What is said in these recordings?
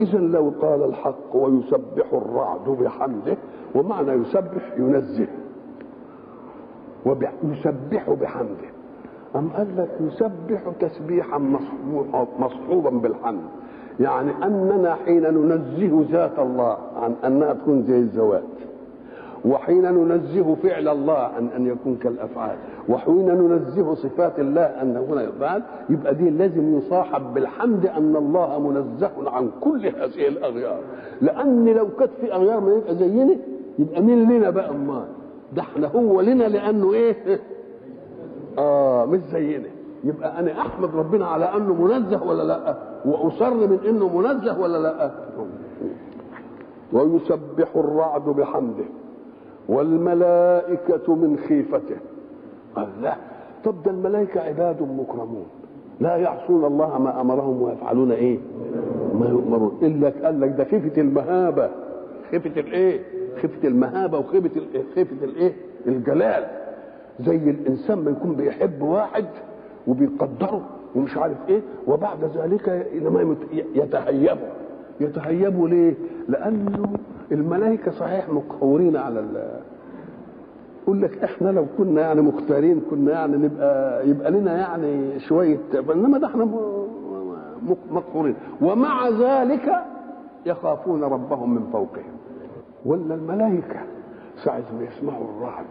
إذا لو قال الحق ويسبح الرعد بحمده ومعنى يسبح ينزه ويسبح بحمده أم قال لك يسبح تسبيحا مصحوبا- مصحوبا بالحمد يعني أننا حين ننزه ذات الله عن أنها تكون زي الذوات وحين ننزه فعل الله عن ان يكون كالافعال وحين ننزه صفات الله ان يكون الافعال يبقى دي لازم يصاحب بالحمد ان الله منزه عن كل هذه الاغيار لان لو كانت في اغيار ما يبقى زينا يبقى مين لنا بقى امال ده احنا هو لنا لانه ايه اه مش زينا يبقى انا احمد ربنا على انه منزه ولا لا واصر من انه منزه ولا لا ويسبح الرعد بحمده والملائكة من خيفته قال لا طب ده الملائكة عباد مكرمون لا يعصون الله ما أمرهم ويفعلون إيه ما يؤمرون إلا قال لك ده خيفة المهابة خيفة الإيه خيفة المهابة وخيفة الإيه خيفة الإيه الجلال زي الإنسان ما يكون بيحب واحد وبيقدره ومش عارف إيه وبعد ذلك لما يتهيبه يتهيبوا ليه؟ لأنه الملائكة صحيح مقهورين على ال يقول لك احنا لو كنا يعني مختارين كنا يعني نبقى يبقى لنا يعني شويه انما ده احنا م- م- مقهورين ومع ذلك يخافون ربهم من فوقهم ولا الملائكه ساعه ما يسمعوا الرعد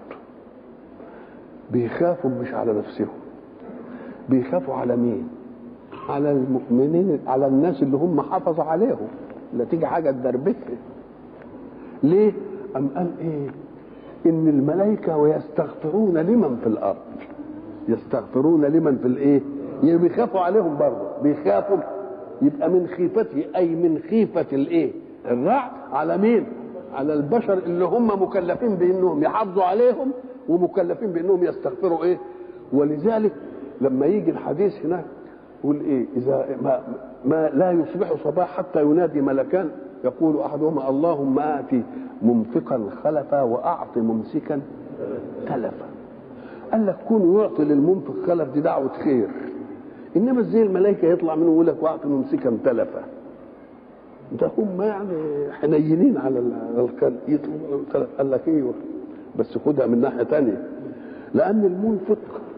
بيخافوا مش على نفسهم بيخافوا على مين؟ على المؤمنين على الناس اللي هم حافظ عليهم لا تيجي حاجه تدربكهم ليه؟ أم قال إيه؟ إن الملائكة ويستغفرون لمن في الأرض يستغفرون لمن في الإيه؟ يعني بيخافوا عليهم برضه بيخافوا يبقى من خيفته أي من خيفة الإيه؟ الرعد على مين؟ على البشر اللي هم مكلفين بأنهم يحافظوا عليهم ومكلفين بأنهم يستغفروا إيه؟ ولذلك لما يجي الحديث هناك يقول ايه اذا ما, ما لا يصبح صباح حتى ينادي ملكان يقول احدهما اللهم اتي ممسكا خلفا واعط ممسكا تلفا قال لك كون يعطي للمنفق خلف دي دعوه خير انما ازاي الملائكه يطلع منه يقول لك واعط ممسكا تلفا ده هم يعني حنينين على الخلق يطلبوا تلف قال لك ايوه بس خدها من ناحيه ثانيه لان المنفق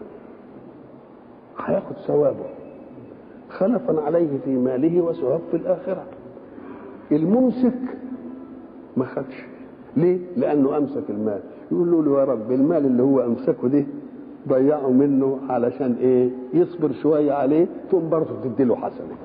هياخد ثوابه خلفا عليه في ماله وثواب في الآخرة الممسك ما خدش ليه؟ لأنه أمسك المال يقول له يا رب المال اللي هو أمسكه ده ضيعه منه علشان إيه؟ يصبر شوية عليه ثم برضه تديله حسنة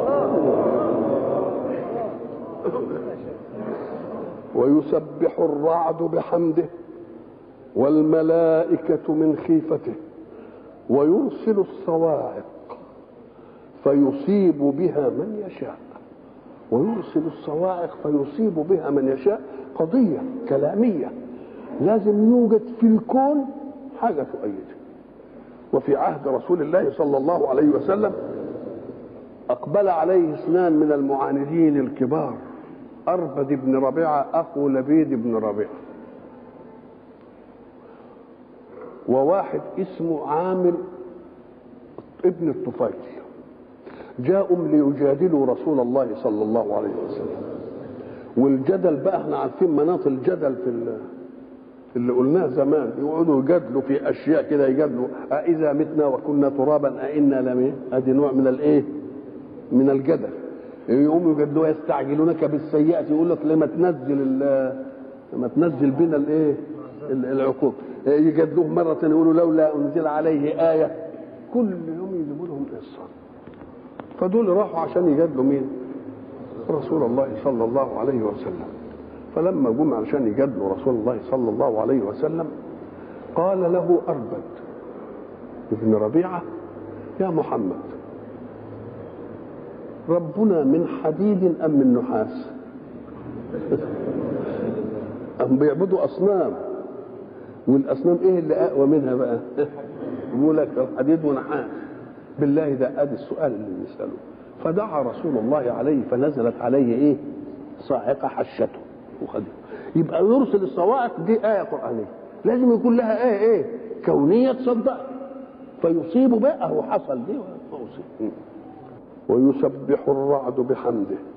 ويسبح الرعد بحمده والملائكة من خيفته ويرسل الصواعق فيصيب بها من يشاء ويرسل الصواعق فيصيب بها من يشاء قضية كلامية لازم يوجد في الكون حاجة تؤيده وفي عهد رسول الله صلى الله عليه وسلم أقبل عليه اثنان من المعاندين الكبار أربد بن ربيعة أخو لبيد بن ربيعة وواحد اسمه عامر ابن الطفيل جاءوا ليجادلوا رسول الله صلى الله عليه وسلم والجدل بقى احنا عارفين مناط الجدل في اللي قلناه زمان يقعدوا يجادلوا في اشياء كده يجادلوا أإذا متنا وكنا ترابا أئنا لم ادي نوع من الايه؟ من الجدل يقوموا يجادلوا يستعجلونك بالسيئة يقول لك لما تنزل لما تنزل بنا الايه؟ العقوق يجادلوه مرة يقولوا لولا أنزل عليه آية كل يوم يجيبوا لهم قصة فدول راحوا عشان يجادلوا مين؟ رسول الله صلى الله عليه وسلم فلما جم عشان يجادلوا رسول الله صلى الله عليه وسلم قال له أربد ابن ربيعة يا محمد ربنا من حديد أم من نحاس أم بيعبدوا أصنام والأصنام إيه اللي أقوى منها بقى يقول لك حديد ونحاس بالله ده ادي السؤال اللي بنساله فدعا رسول الله عليه فنزلت عليه ايه صاعقه حشته وخده يبقى يرسل الصواعق دي ايه قرانيه لازم يكون لها ايه ايه كونيه تصدق فيصيب بقى هو حصل دي ويصيب ويسبح الرعد بحمده